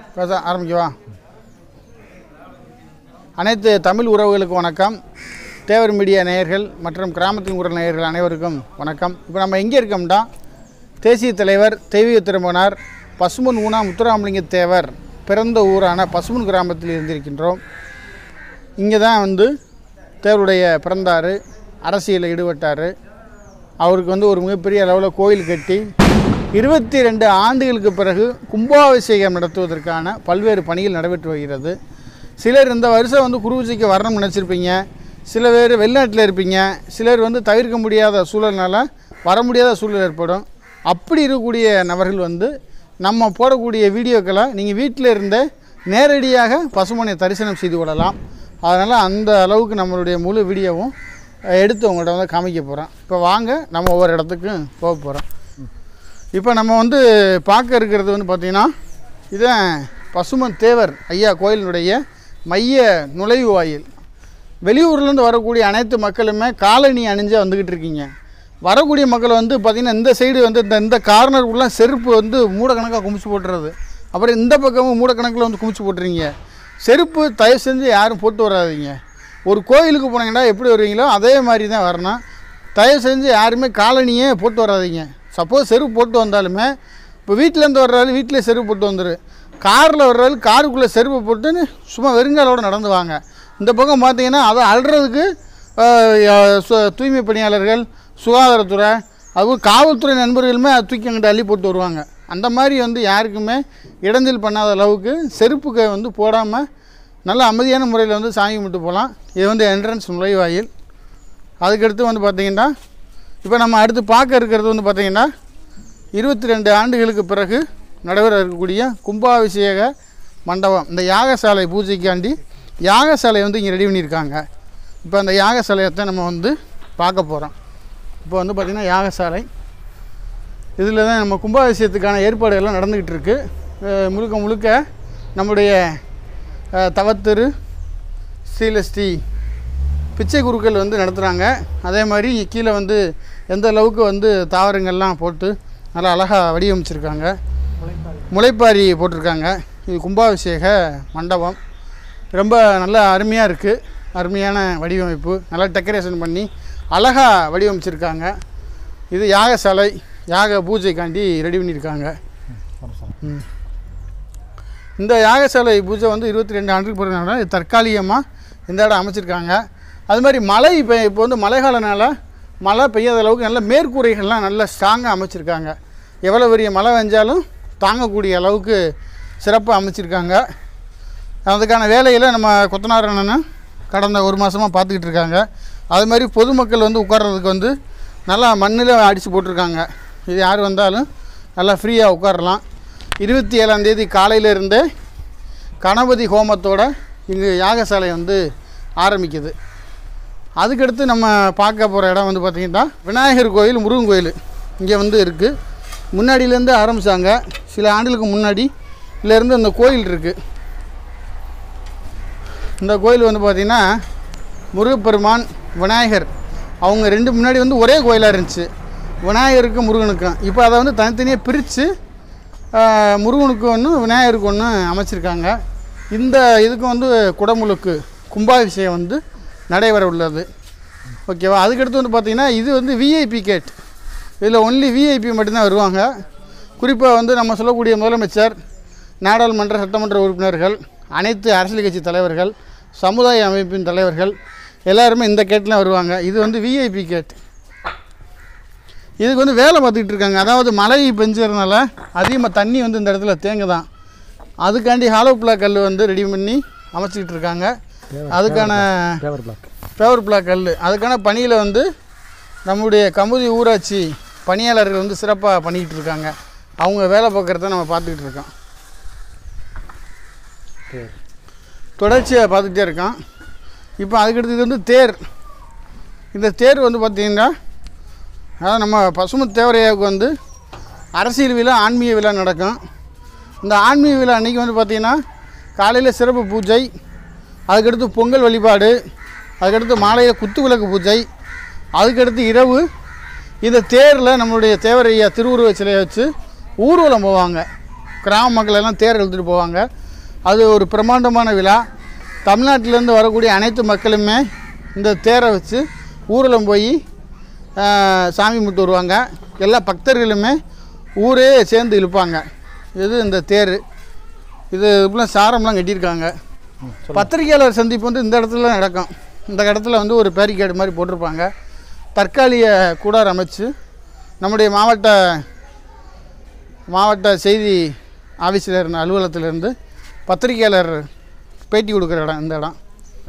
பேச ஆரம்பிக்கவா அனைத்து தமிழ் உறவுகளுக்கு வணக்கம் தேவர் மீடியா நேயர்கள் மற்றும் கிராமத்தின் குரல் நேயர்கள் அனைவருக்கும் வணக்கம் இப்போ நம்ம எங்கே இருக்கோம்னா தேசிய தலைவர் தெய்வீக திருமணார் பசுமன் ஊனா முத்துராமலிங்க தேவர் பிறந்த ஊரான பசுமன் கிராமத்தில் இருந்திருக்கின்றோம் இங்கே தான் வந்து தேவருடைய பிறந்தார் அரசியலில் ஈடுபட்டார் அவருக்கு வந்து ஒரு மிகப்பெரிய அளவில் கோயில் கட்டி இருபத்தி ரெண்டு ஆண்டுகளுக்கு பிறகு கும்பாபிஷேகம் நடத்துவதற்கான பல்வேறு பணிகள் நடைபெற்று வருகிறது சிலர் இந்த வருஷம் வந்து குருபூஜைக்கு வரணும்னு நினச்சிருப்பீங்க சில பேர் வெளிநாட்டில் இருப்பீங்க சிலர் வந்து தவிர்க்க முடியாத சூழல்னால வர முடியாத சூழல் ஏற்படும் அப்படி இருக்கக்கூடிய நபர்கள் வந்து நம்ம போடக்கூடிய வீடியோக்களை நீங்கள் வீட்டில் இருந்தே நேரடியாக பசுமனை தரிசனம் செய்து கொள்ளலாம் அதனால் அந்த அளவுக்கு நம்மளுடைய முழு வீடியோவும் அஹ், எடுத்து உங்கள்கிட்ட வந்து காமிக்க போகிறோம் இப்போ வாங்க நம்ம ஒவ்வொரு இடத்துக்கும் போக போகிறோம் இப்போ நம்ம வந்து பார்க்க இருக்கிறது வந்து பார்த்திங்கன்னா இதான் பசுமன் தேவர் ஐயா கோயிலினுடைய மைய நுழைவு வாயில் வெளியூர்லேருந்து வரக்கூடிய அனைத்து மக்களுமே காலணி அணிஞ்சு வந்துக்கிட்டு இருக்கீங்க வரக்கூடிய மக்கள் வந்து பார்த்திங்கன்னா இந்த சைடு வந்து இந்த இந்த கார்னருக்குள்ள செருப்பு வந்து மூடக்கணக்காக குமிச்சு போட்டுறது அப்புறம் இந்த பக்கமும் மூடக்கணக்கில் வந்து குமிச்சு போட்டுறீங்க செருப்பு தயவு செஞ்சு யாரும் போட்டு வராதீங்க ஒரு கோயிலுக்கு போனீங்கன்னா எப்படி வருவீங்களோ அதே மாதிரி தான் வரணும் தயவு செஞ்சு யாருமே காலனியே போட்டு வராதீங்க சப்போஸ் செருப்பு போட்டு வந்தாலுமே இப்போ வீட்டிலேருந்து வர்றாரு வீட்டிலே செருப்பு போட்டு வந்துரு காரில் வர்றாரு காருக்குள்ளே செருப்பு போட்டுன்னு சும்மா வெறுங்காலோட நடந்து வாங்க இந்த பக்கம் பார்த்தீங்கன்னா அதை அல்றதுக்கு ஆஹ், யா- சு- தூய்மை பணியாளர்கள் சுகாதாரத்துறை அதுவும் காவல்துறை நண்பர்களுமே அதை தூக்கி அங்கிட்ட அள்ளி போட்டு வருவாங்க அந்த மாதிரி வந்து யாருக்குமே இடைஞ்சல் பண்ணாத அளவுக்கு செருப்புக்கு வந்து போடாமல் நல்ல அமைதியான முறையில் வந்து சாமி கும்பிட்டு போகலாம் இது வந்து என்ட்ரன்ஸ் நுழைவாயில் அதுக்கடுத்து வந்து பார்த்திங்கன்னா இப்போ நம்ம அடுத்து பார்க்க இருக்கிறது வந்து பார்த்திங்கன்னா இருபத்தி ரெண்டு ஆண்டுகளுக்கு பிறகு நடைபெற இருக்கக்கூடிய கும்பாபிஷேக மண்டபம் இந்த யாகசாலை பூஜைக்காண்டி யாகசாலை வந்து இங்கே ரெடி பண்ணியிருக்காங்க இப்போ அந்த யாகசாலையத்தை நம்ம வந்து பார்க்க போகிறோம் இப்போ வந்து பார்த்திங்கன்னா யாகசாலை இதில் தான் நம்ம கும்பாபிஷேகத்துக்கான ஏற்பாடுகள்லாம் நடந்துக்கிட்டு இருக்கு அஹ் முழுக்க முழுக்க நம்முடைய அஹ், தவத்திரு ஸ்ரீலஸ்ரீ பிச்சை குருக்கள் வந்து நடத்துகிறாங்க அதே மாதிரி கீழே வந்து எந்த அளவுக்கு வந்து தாவரங்கள்லாம் போட்டு நல்லா அழகாக வடிவமைச்சிருக்காங்க முளைப்பாரி போட்டிருக்காங்க இது கும்பாபிஷேக மண்டபம் ரொம்ப நல்ல அருமையாக இருக்குது அருமையான வடிவமைப்பு நல்லா டெக்கரேஷன் பண்ணி அழகாக வடிவமைச்சிருக்காங்க இது யாகசாலை யாக பூஜைக்காண்டி ரெடி பண்ணியிருக்காங்க ம். இந்த யாகசாலை பூஜை வந்து இருபத்தி ரெண்டு ஆண்டுக்கு பிறகு இது தற்காலிகமாக இந்த இடம் அமைச்சிருக்காங்க அது மாதிரி மழை இப்போ இப்போ வந்து மழைக்காலனால மழை பெய்யாத அளவுக்கு நல்ல மேற்கூரைகள்லாம் நல்ல ஸ்ட்ராங்காக அமைச்சிருக்காங்க எவ்வளோ பெரிய மழை பெஞ்சாலும் தாங்கக்கூடிய அளவுக்கு சிறப்பாக அமைச்சிருக்காங்க அதுக்கான வேலைகளை நம்ம கொத்தனார் அண்ணன் கடந்த ஒரு மாதமாக பார்த்துக்கிட்டு இருக்காங்க அது மாதிரி பொதுமக்கள் வந்து உட்கார்றதுக்கு வந்து நல்லா மண்ணில் அடித்து போட்டிருக்காங்க இது யார் வந்தாலும் நல்லா ஃப்ரீயாக உட்காரலாம் இருபத்தி ஏழாம் தேதி காலையில இருந்தே கணபதி ஹோமத்தோட இங்கு யாகசாலை வந்து ஆரம்பிக்குது அதுக்கடுத்து நம்ம பார்க்க போகிற இடம் வந்து பார்த்திங்கன்னா விநாயகர் கோயில் முருகன் கோயில் இங்கே வந்து இருக்குது முன்னாடியிலேருந்து ஆரம்பித்தாங்க சில ஆண்டுகளுக்கு முன்னாடி இருந்து அந்த கோயில் இருக்குது இந்த கோயில் வந்து பார்த்திங்கன்னா முருகப்பெருமான் விநாயகர் அவங்க ரெண்டு முன்னாடி வந்து ஒரே கோயிலாக இருந்துச்சு விநாயகருக்கும் முருகனுக்கும் இப்போ அதை வந்து தனித்தனியாக பிரித்து முருகனுக்கு ஒன்று விநாயகருக்கு ஒன்று அமைச்சிருக்காங்க இந்த இதுக்கு வந்து குடமுழுக்கு கும்பாபிஷேகம் வந்து நடைபெற உள்ளது ஓகேவா அதுக்கடுத்து வந்து பார்த்திங்கன்னா இது வந்து விஐபி கேட் இதில் ஒன்லி விஐபி மட்டும்தான் வருவாங்க குறிப்பாக வந்து நம்ம சொல்லக்கூடிய முதலமைச்சர் நாடாளுமன்ற சட்டமன்ற உறுப்பினர்கள் அனைத்து அரசியல் கட்சி தலைவர்கள் சமுதாய அமைப்பின் தலைவர்கள் எல்லாருமே இந்த கேட்டில் வருவாங்க இது வந்து விஐபி கேட் இதுக்கு வந்து வேலை பார்த்துக்கிட்டு இருக்காங்க அதாவது மழை பெஞ்சதுனால அதிகமாக தண்ணி வந்து இந்த இடத்துல தேங்குதான் அதுக்காண்டி ஹாலோ பிளாக் கல் வந்து ரெடி பண்ணி அமைச்சிக்கிட்டு இருக்காங்க அதுக்கான பேவர் பிளாக் பேவர் பிளாக் கல் அதுக்கான பணியில் வந்து நம்முடைய கமுதி ஊராட்சி பணியாளர்கள் வந்து சிறப்பாக பண்ணிக்கிட்டு இருக்காங்க அவங்க வேலை பார்க்குறத நம்ம பார்த்துக்கிட்டு இருக்கோம் தொடர்ச்சியாக பார்த்துக்கிட்டே இருக்கோம் இப்போ அதுக்கடுத்து இது வந்து தேர் இந்த தேர் வந்து பார்த்திங்கன்னா அதாவது நம்ம பசும தேவரையாவுக்கு வந்து அரசியல் விழா ஆன்மீக விழா நடக்கும் இந்த ஆன்மீக விழா அன்றைக்கி வந்து பார்த்திங்கன்னா காலையில் சிறப்பு பூஜை அதுக்கடுத்து பொங்கல் வழிபாடு அதுக்கடுத்து மாலையில் குத்து விளக்கு பூஜை அதுக்கடுத்து இரவு இந்த தேரில் நம்மளுடைய தேவரையா திருவுருவ சிலையை வச்சு ஊர்வலம் போவாங்க கிராம மக்கள் எல்லாம் தேர் இழுத்துட்டு போவாங்க அது ஒரு பிரம்மாண்டமான விழா தமிழ்நாட்டிலேருந்து வரக்கூடிய அனைத்து மக்களுமே இந்த தேரை வச்சு ஊரில் போய் ஆஹ், சாமி கும்பிட்டு வருவாங்க எல்லா பக்தர்களுமே ஊரே சேர்ந்து இழுப்பாங்க இது இந்த தேர் இது இப்பெல்லாம் சாரம்லாம் கட்டியிருக்காங்க பத்திரிகையாளர் சந்திப்பு வந்து இந்த இடத்துல நடக்கும் இந்த இடத்துல வந்து ஒரு பேரிகேடு மாதிரி போட்டிருப்பாங்க தற்காலிக கூடார் அமைச்சு நம்முடைய மாவட்ட மாவட்ட செய்தி ஆஃபீஸில் இருந்த அலுவலகத்திலேருந்து பத்திரிகையாளர் பேட்டி கொடுக்குற இடம் இந்த இடம்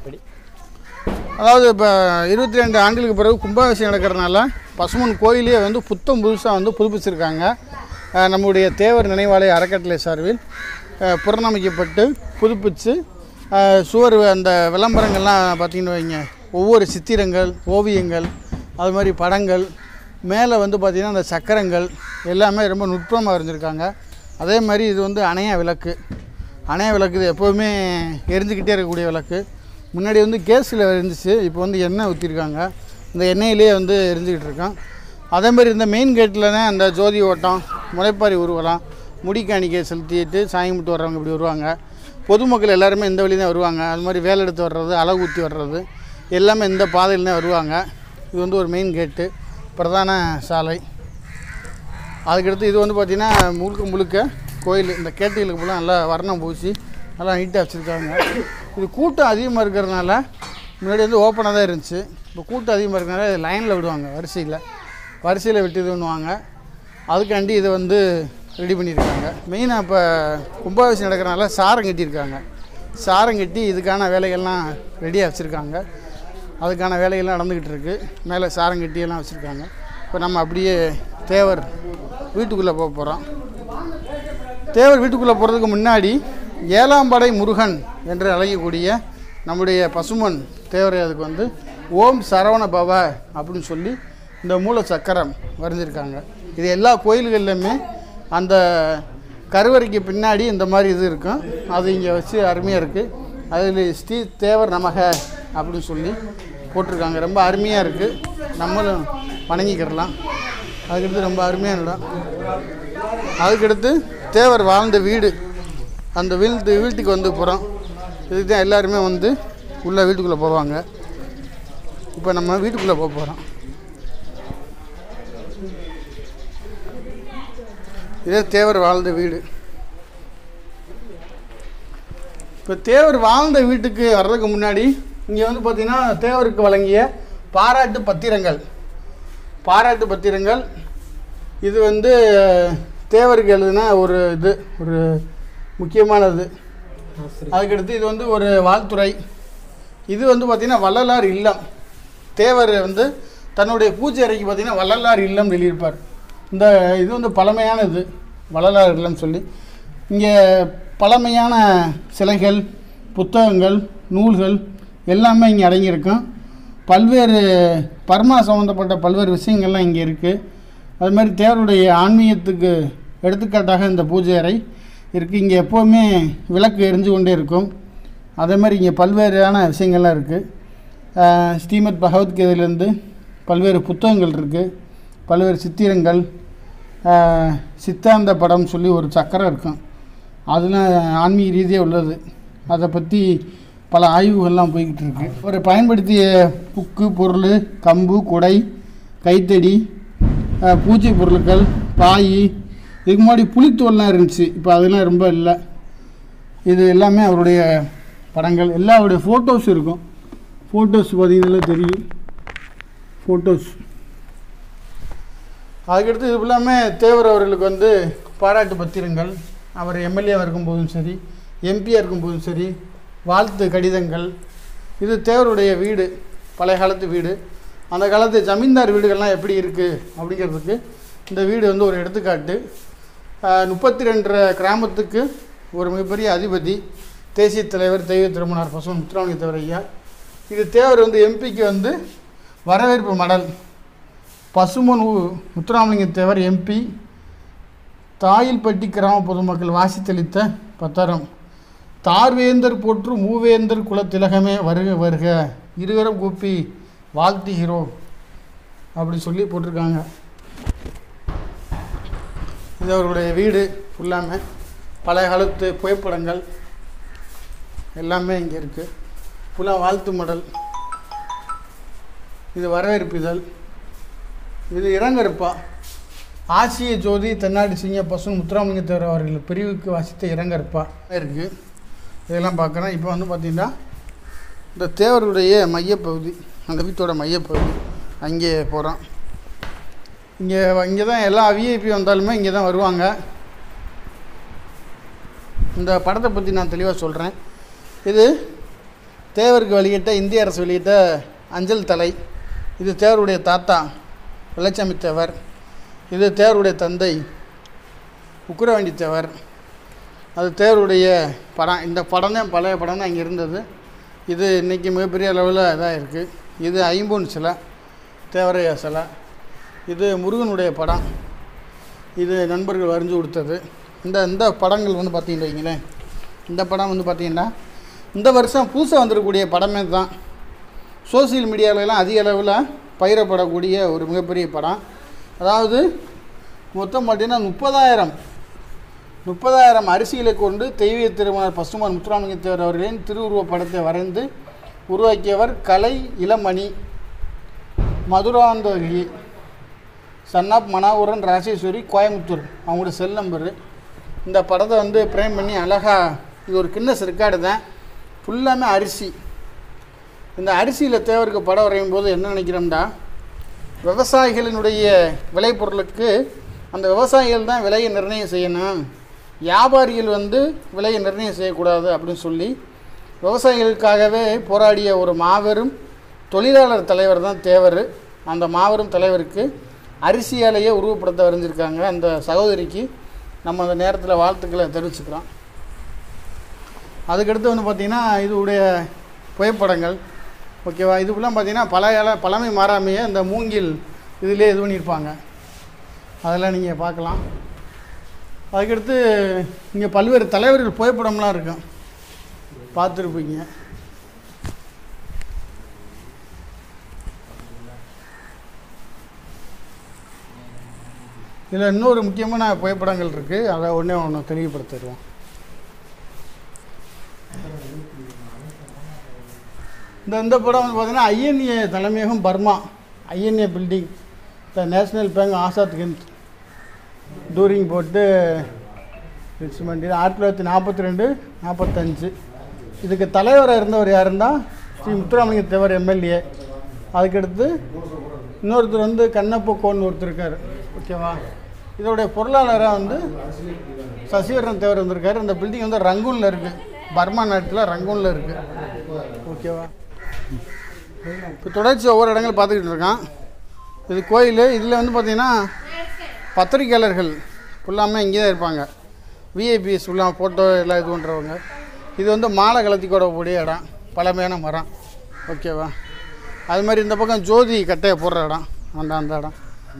அதாவது இப்போ இருபத்தி ரெண்டு ஆண்டுகளுக்கு பிறகு கும்பாபிஷேகம் நடக்கிறதுனால பசுமன் கோயிலே வந்து புத்தம் புதுசாக வந்து புதுப்பிச்சிருக்காங்க அஹ் நம்முடைய தேவர் நினைவாலய அறக்கட்டளை சார்பில் அஹ் புறணமைக்கப்பட்டு புதுப்பிச்சு அஹ் சுவர் அந்த விளம்பரங்கள்லாம் பார்த்தீங்கன்னு வைங்க ஒவ்வொரு சித்திரங்கள் ஓவியங்கள் அது மாதிரி படங்கள் மேலே வந்து பார்த்திங்கன்னா அந்த சக்கரங்கள் எல்லாமே ரொம்ப நுட்பமாக வரைஞ்சிருக்காங்க அதே மாதிரி இது வந்து அணைய விளக்கு அணைய விளக்கு இது எப்போவுமே எரிஞ்சுக்கிட்டே இருக்கக்கூடிய விளக்கு முன்னாடி வந்து கேஸில் இருந்துச்சு இப்போ வந்து எண்ணெய் ஊற்றிருக்காங்க இந்த எண்ணெயிலே வந்து எரிஞ்சுக்கிட்டு இருக்கான் அதே மாதிரி இந்த மெயின் கேட்டில் தான் அந்த ஜோதி ஓட்டம் முளைப்பாரி ஊர்வலம் முடி காணிக்கை செலுத்திட்டு சாமி கும்பிட்டு வர்றவங்க இப்படி வருவாங்க பொதுமக்கள் எல்லாருமே இந்த வழி தான் வருவாங்க அது மாதிரி வேலை எடுத்து வர்றது அழகு ஊற்றி வர்றது எல்லாமே இந்த பாதையில் தான் வருவாங்க இது வந்து ஒரு மெயின் கேட்டு பிரதான சாலை அதுக்கடுத்து இது வந்து பார்த்திங்கன்னா முழுக்க முழுக்க கோயில் இந்த கேட்டுகளுக்கு ஃபுல்லாக நல்லா வர்ணம் பூசி நல்லா நீட்டாக வச்சுருக்காங்க இது கூட்டம் அதிகமாக இருக்கிறதுனால முன்னாடி வந்து ஓப்பனாக தான் இருந்துச்சு இப்போ கூட்டம் அதிகமாக இருக்கிறதுனால லைனில் விடுவாங்க வரிசையில் வரிசையில் விட்டு இது பண்ணுவாங்க அதுக்காண்டி இதை வந்து ரெடி பண்ணியிருக்காங்க மெயினாக இப்போ கும்பாபிஷேகம் நடக்கிறனால சாரம் கட்டியிருக்காங்க சாரம் கட்டி இதுக்கான வேலைகள்லாம் ரெடியாக வச்சுருக்காங்க அதுக்கான வேலைகள்லாம் நடந்துக்கிட்டு இருக்கு மேலே சாரம் கட்டி எல்லாம் வச்சுருக்காங்க இப்போ நம்ம அப்படியே தேவர் வீட்டுக்குள்ளே போக போகிறோம் தேவர் வீட்டுக்குள்ளே போகிறதுக்கு முன்னாடி ஏழாம் படை முருகன் என்று அழைக்கக்கூடிய நம்முடைய பசுமன் தேவர் அதுக்கு வந்து ஓம் சரவண பவ அப்படின்னு சொல்லி இந்த மூல சக்கரம் வரைஞ்சிருக்காங்க இது எல்லா கோயில்கள்லையுமே அந்த கருவறைக்கு பின்னாடி இந்த மாதிரி இது இருக்கும் அது இங்கே வச்சு அருமையாக இருக்குது அதில் ஸ்ரீ தேவர் நமக அப்படின்னு சொல்லி போட்டிருக்காங்க ரொம்ப அருமையாக இருக்குது நம்மளும் வணங்கிக்கிறலாம் அதுக்கடுத்து ரொம்ப அருமையான இடம் அதுக்கடுத்து தேவர் வாழ்ந்த வீடு அந்த வீட்டு வீட்டுக்கு வந்து போகிறோம் இதுக்கு தான் எல்லாருமே வந்து உள்ள வீட்டுக்குள்ளே போவாங்க இப்போ நம்ம வீட்டுக்குள்ளே போக போகிறோம் இதே தேவர் வாழ்ந்த வீடு இப்போ தேவர் வாழ்ந்த வீட்டுக்கு வர்றதுக்கு முன்னாடி இங்கே வந்து பார்த்திங்கன்னா தேவருக்கு வழங்கிய பாராட்டு பத்திரங்கள் பாராட்டு பத்திரங்கள் இது வந்து தேவருக்கு எழுதுன ஒரு இது ஒரு முக்கியமானது அதுக்கடுத்து இது வந்து ஒரு வாழ்த்துறை இது வந்து பார்த்திங்கன்னா வள்ளலார் இல்லம் தேவர் வந்து தன்னுடைய பூஜை அறைக்கு பார்த்திங்கன்னா வள்ளலார் இல்லம் எழுதியிருப்பார் இந்த இது வந்து பழமையானது வள்ளலார் இல்லம் சொல்லி இங்கே பழமையான சிலைகள் புத்தகங்கள் நூல்கள் எல்லாமே இங்கே அடங்கியிருக்கும் பல்வேறு பர்மா சம்மந்தப்பட்ட பல்வேறு விஷயங்கள்லாம் இங்கே இருக்குது அது மாதிரி தேவருடைய ஆன்மீகத்துக்கு எடுத்துக்காட்டாக இந்த பூஜை அறை இருக்குது இங்கே எப்போவுமே விளக்கு எரிஞ்சு கொண்டே இருக்கும் அதே மாதிரி இங்கே பல்வேறான விஷயங்கள்லாம் இருக்குது ஸ்ரீமத் பகவத்கீதையிலேருந்து பல்வேறு புத்தகங்கள் இருக்குது பல்வேறு சித்திரங்கள் ஆஹ், சித்தாந்த படம் சொல்லி ஒரு சக்கரம் இருக்கும் அதெல்லாம் ஆன்மீக ரீதியாக உள்ளது அதை பற்றி பல ஆய்வுகள்லாம் போய்கிட்டு இருக்கு ஒரு பயன்படுத்திய புக்கு பொருள் கம்பு குடை கைத்தடி ஆஹ், பூஜை பொருட்கள் பாய் இதுக்கு முன்னாடி புளித்தோல்லாம் இருந்துச்சு இப்போ அதெல்லாம் ரொம்ப இல்லை இது எல்லாமே அவருடைய படங்கள் எல்லா அவருடைய ஃபோட்டோஸ் இருக்கும் ஃபோட்டோஸ் பார்த்தீங்கன்னா தெரியும் ஃபோட்டோஸ் அதுக்கடுத்து இது எல்லாமே தேவர் அவர்களுக்கு வந்து பாராட்டு பத்திரங்கள் அவர் எம்எல்ஏவாக இருக்கும்போதும் சரி எம்பியாக இருக்கும்போதும் சரி வாழ்த்து கடிதங்கள் இது தேவருடைய வீடு பழைய காலத்து வீடு அந்த காலத்து ஜமீன்தார் வீடுகள்லாம் எப்படி இருக்குது அப்படிங்கிறதுக்கு இந்த வீடு வந்து ஒரு எடுத்துக்காட்டு முப்பத்தி ரெண்டரை கிராமத்துக்கு ஒரு மிகப்பெரிய அதிபதி தேசிய தலைவர் தெய்வ திருமணார் பசுவன் முத்துராமலிங்க தேவர் ஐயா இது தேவர் வந்து எம்பிக்கு வந்து வரவேற்பு மடல் பசுமன் உ- முத்துராமலிங்க தேவர் எம்பி தாயில்பட்டி கிராம பொதுமக்கள் வாசித்தளித்த பத்திரம் தார்வேந்தர் போற்று மூவேந்தர் குலத்திலகமே வருக வருக இருகரம் கூப்பி வாழ்த்துகிறோம் அப்படி சொல்லி போட்டிருக்காங்க இது அவருடைய வீடு ஃபுல்லாமே பழைய காலத்து புகைப்படங்கள் எல்லாமே இங்கே இருக்குது ஃபுல்லாக வாழ்த்து மடல் இது வரவேற்பு இதழ் இது இரங்கற்பா ஆசிய ஜோதி தென்னாடி சிங்க பசுன் முத்துராமலிங்க தேவர் அவர்கள் பிரிவுக்கு வாசித்த இரங்கற்பா இருக்குது இதெல்லாம் பார்க்குறேன் இப்போ வந்து பார்த்திங்கன்னா இந்த தேவருடைய மையப்பகுதி அந்த வீட்டோட மையப்பகுதி அங்கே போகிறோம் இங்கே இங்கே தான் எல்லா விஐபி வந்தாலுமே இங்கே தான் வருவாங்க இந்த படத்தை பற்றி நான் தெளிவாக சொல்கிறேன் இது தேவருக்கு வெளியிட்ட இந்திய அரசு வெளியிட்ட அஞ்சல் தலை இது தேவருடைய தாத்தா வெள்ளச்சாமி தேவர் இது தேவருடைய தந்தை உக்குரவண்டி தேவர் அது தேவருடைய படம் இந்த படம் தான் பழைய படம் தான் இங்கே இருந்தது இது இன்றைக்கி மிகப்பெரிய அளவில் இதாக இருக்குது இது ஐம்பொன் சிலை தேவரையா சிலை இது முருகனுடைய படம் இது நண்பர்கள் வரைஞ்சி கொடுத்தது இந்த இந்த படங்கள் வந்து பார்த்தீங்கன்னு வைங்களேன் இந்த படம் வந்து பார்த்தீங்கன்னா இந்த வருஷம் புதுசாக வந்திருக்கக்கூடிய படமே தான் சோசியல் மீடியாவிலலாம் அதிக அளவில் பயிரப்படக்கூடிய ஒரு மிகப்பெரிய படம் அதாவது மொத்தம் பார்த்தீங்கன்னா முப்பதாயிரம் முப்பதாயிரம் அரிசிகளை கொண்டு தெய்வீக திருமணர் பசுமான் முத்துராமலிங்க தேவர் அவர்களின் திருவுருவப் படத்தை வரைந்து உருவாக்கியவர் கலை இளமணி மதுராந்தகி சன்னாப் மனாவூரன் ராஜேஸ்வரி கோயம்புத்தூர் அவங்களோட செல் நம்பரு இந்த படத்தை வந்து பிரேம் பண்ணி அழகாக இது ஒரு கின்னஸ் ரெக்கார்டு தான் ஃபுல்லாமே அரிசி இந்த அரிசியில் தேவருக்கு படம் வரையும் போது என்ன நினைக்கிறோம்டா விவசாயிகளினுடைய விளைபொருளுக்கு அந்த விவசாயிகள் தான் விலையை நிர்ணயம் செய்யணும் வியாபாரிகள் வந்து விலையை நிர்ணயம் செய்யக்கூடாது அப்படின்னு சொல்லி விவசாயிகளுக்காகவே போராடிய ஒரு மாபெரும் தொழிலாளர் தலைவர் தான் தேவர் அந்த மாபெரும் தலைவருக்கு அரிசியாலேயே உருவப்படத்தை வரைஞ்சிருக்காங்க அந்த சகோதரிக்கு நம்ம அந்த நேரத்தில் வாழ்த்துக்களை தெரிவிச்சுக்கிறோம் அதுக்கடுத்து வந்து பார்த்திங்கன்னா இதுடைய புகைப்படங்கள் ஓகேவா இதுக்குலாம் பார்த்திங்கன்னா பழைய பழமை மாறாமையே இந்த மூங்கில் இதிலே இது பண்ணியிருப்பாங்க அதெல்லாம் நீங்கள் பார்க்கலாம் அதுக்கடுத்து இங்கே பல்வேறு தலைவர்கள் புகைப்படம்லாம் இருக்கும் பார்த்துருப்பீங்க இதில் இன்னொரு முக்கியமான புகைப்படங்கள் இருக்குது அதை ஒன்றே ஒன்று தெளிவுபடுத்திடுவோம் இந்த இந்த படம் வந்து பார்த்தீங்கன்னா ஐஎன்ஏ தலைமையகம் Burma INA building the national bank Azad Hind touring போட்டு ரிச்மெண்ட் இது ஆயிரத்தி தொள்ளாயிரத்தி நாற்பத்தி ரெண்டு நாற்பத்தஞ்சு இதுக்கு தலைவராக இருந்தவர் யாருன்னா ஸ்ரீ முத்துராமலிங்க தேவர் எம்எல்ஏ அதுக்கடுத்து இன்னொருத்தர் வந்து கண்ணப்ப ஒருத்தர் இருக்கார் ஓகேவா இதோடைய பொருளாளராக வந்து சசிவரன் தேவர் வந்திருக்காரு இந்த பில்டிங் வந்து ரங்கூனில் இருக்குது பர்மா நாட்டில் ரங்கூனில் இருக்குது ஓகேவா இப்போ தொடர்ச்சி ஒவ்வொரு இடங்கள் பார்த்துக்கிட்டு இருக்கான் இது கோயில் இதில் வந்து பார்த்திங்கன்னா பத்திரிக்கையாளர்கள் ஃபுல்லாமே இங்கே தான் இருப்பாங்க விஐபிஎஸ் ஃபுல்லாக ஃபோட்டோ எல்லாம் இது பண்ணுறவங்க இது வந்து மாலை கலத்தி கூடக்கூடிய இடம் பழமையான மரம் ஓகேவா அது மாதிரி இந்த பக்கம் ஜோதி கட்டையை போடுற இடம் அந்த அந்த இடம்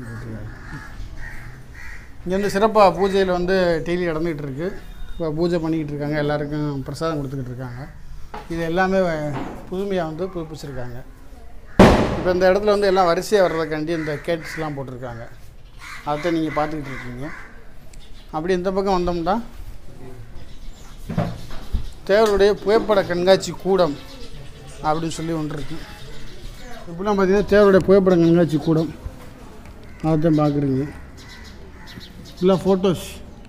இங்கே வந்து சிறப்பாக பூஜையில் வந்து டெய்லி நடந்துகிட்டு இருக்கு இப்போ பூஜை பண்ணிக்கிட்டு இருக்காங்க எல்லாருக்கும் பிரசாதம் கொடுத்துக்கிட்டு இருக்காங்க இது எல்லாமே புதுமையாக வந்து புதுப்பிச்சிருக்காங்க இப்போ இந்த இடத்துல வந்து எல்லாம் வரிசையாக வர்றதுக்காண்டி இந்த கேட்ஸ்லாம் போட்டிருக்காங்க அதை நீங்கள் பார்த்துக்கிட்டு இருக்கீங்க அப்படி இந்த பக்கம் வந்தோம்னா தேவருடைய புகைப்பட கண்காட்சி கூடம் அப்படின்னு சொல்லி ஒன்று இருக்கு இப்படிலாம் பார்த்தீங்கன்னா தேவருடைய புகைப்பட கண்காட்சி கூடம் அதைத்தான் பார்க்குறீங்க ஃபுல்லாக ஃபோட்டோஸ்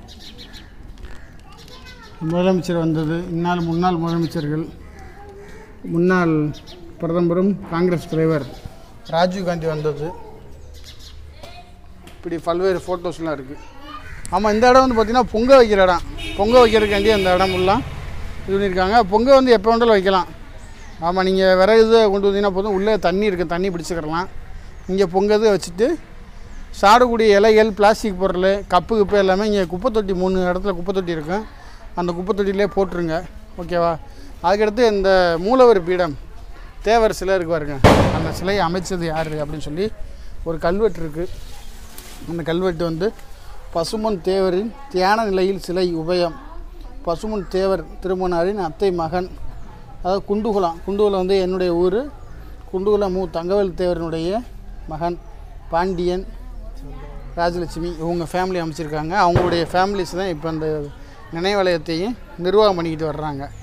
முதலமைச்சர் வந்தது இந்நாள் முன்னாள் முதலமைச்சர்கள் முன்னாள் பிரதமரும் காங்கிரஸ் தலைவர் ராஜீவ் காந்தி வந்தது இப்படி பல்வேறு ஃபோட்டோஸ்லாம் இருக்குது ஆமாம் இந்த இடம் வந்து பார்த்திங்கன்னா பொங்க வைக்கிற இடம் பொங்க வைக்கிறதுக்காண்டி அந்த இடம் ஃபுல்லாக இது பண்ணியிருக்காங்க பொங்க வந்து எப்போ வேண்டாலும் வைக்கலாம் ஆமாம் நீங்கள் விறகு இது கொண்டு வந்தீங்கன்னா போதும் உள்ளே தண்ணி இருக்குது தண்ணி பிடிச்சிக்கிறலாம் இங்கே பொங்கது வச்சுட்டு சாடக்கூடிய இலைகள் பிளாஸ்டிக் பொருள் கப்பு குப்பை எல்லாமே இங்கே குப்பை தொட்டி மூணு இடத்துல குப்பை தொட்டி இருக்கும் அந்த குப்பை தொட்டிலே போட்டுருங்க ஓகேவா அதுக்கடுத்து இந்த மூலவர் பீடம் தேவர் சிலை இருக்கு பாருங்க அந்த சிலையை அமைச்சது யார் அப்படின்னு சொல்லி ஒரு கல்வெட்டு இருக்குது அந்த கல்வெட்டு வந்து பசுமன் தேவரின் தியான நிலையில் சிலை உபயம் பசுமன் தேவர் திருமணாரின் அத்தை மகன் அதாவது குண்டுகுலம் குண்டுகுலம் வந்து என்னுடைய ஊர் குண்டுகுலம் மு தங்கவேல் தேவரினுடைய மகன் பாண்டியன் ராஜலட்சுமி இவங்க ஃபேமிலி அமைச்சிருக்காங்க அவங்களுடைய ஃபேமிலிஸ் தான் இப்போ அந்த நினைவாலயத்தையும் நிர்வாகம் பண்ணிக்கிட்டு வர்றாங்க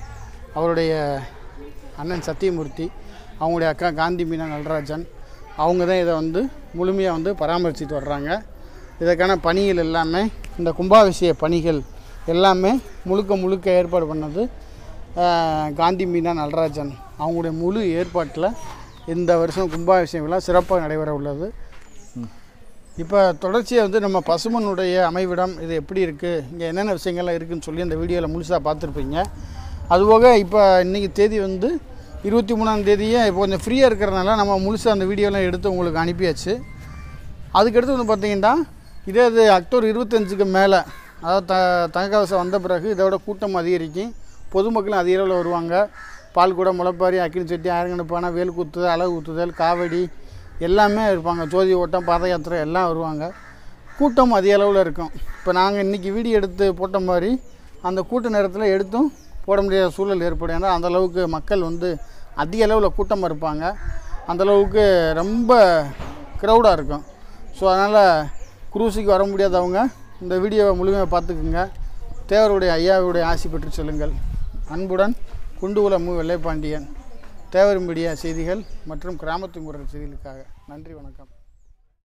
அவருடைய அண்ணன் சத்தியமூர்த்தி அவங்களுடைய அக்கா காந்தி மீனா நடராஜன் அவங்க தான் இதை வந்து முழுமையாக வந்து பராமரிச்சுட்டு வர்றாங்க இதற்கான பணிகள் எல்லாமே இந்த கும்பாபிஷேக பணிகள் எல்லாமே முழுக்க முழுக்க ஏற்பாடு பண்ணது ஆஹ், காந்தி மீனா நடராஜன் அவங்களுடைய முழு ஏற்பாட்டில் இந்த வருஷம் கும்பாபிஷேகம் விழா சிறப்பாக நடைபெற உள்ளது இப்போ தொடர்ச்சியாக வந்து நம்ம பசுமனுடைய அமைவிடம் இது எப்படி இருக்குது இங்கே என்னென்ன விஷயங்கள்லாம் இருக்குதுன்னு சொல்லி அந்த வீடியோவில் முழுசாக பார்த்துருப்பீங்க அதுபோக இப்போ இன்றைக்கி தேதி வந்து இருபத்தி மூணாம் தேதியே இப்போ கொஞ்சம் ஃப்ரீயாக இருக்கிறனால நம்ம முழுசாக அந்த வீடியோலாம் எடுத்து உங்களுக்கு அனுப்பியாச்சு அதுக்கடுத்து வந்து பார்த்தீங்கன்னா இதே இது அக்டோபர் இருபத்தஞ்சுக்கு மேலே அதாவது த தங்கக்கவசம் வந்த பிறகு இதோட கூட்டம் அதிகரிக்கும் பொதுமக்களும் அதிக அளவில் வருவாங்க பால் கூட முளைப்பாரி அக்கினி சட்டி ஆயிரங்கணப்பான வேல் குத்துதல் அலகு குத்துதல் காவடி எல்லாமே இருப்பாங்க ஜோதி ஓட்டம் பாத யாத்திரை எல்லாம் வருவாங்க கூட்டம் அதிக அளவில் இருக்கும் இப்போ நாங்கள் இன்றைக்கி வீடியோ எடுத்து போட்ட மாதிரி அந்த கூட்ட நேரத்தில் எடுத்தும் போட முடியாத சூழல் ஏற்படும் ஏன்னா அந்த அளவுக்கு மக்கள் வந்து அதிக அளவில் கூட்டமாக இருப்பாங்க அந்த அளவுக்கு ரொம்ப க்ரௌடாக இருக்கும் ஸோ அதனால் குரூஸுக்கு வர முடியாதவங்க இந்த வீடியோவை முழுமையாக பார்த்துக்குங்க தேவருடைய ஐயாவுடைய ஆசி பெற்று செல்லுங்கள் அன்புடன் குண்டுகுல மு வெள்ளைப்பாண்டியன் தேவர் மீடியா செய்திகள் மற்றும் கிராமத்து முறை செய்திகளுக்காக நன்றி வணக்கம்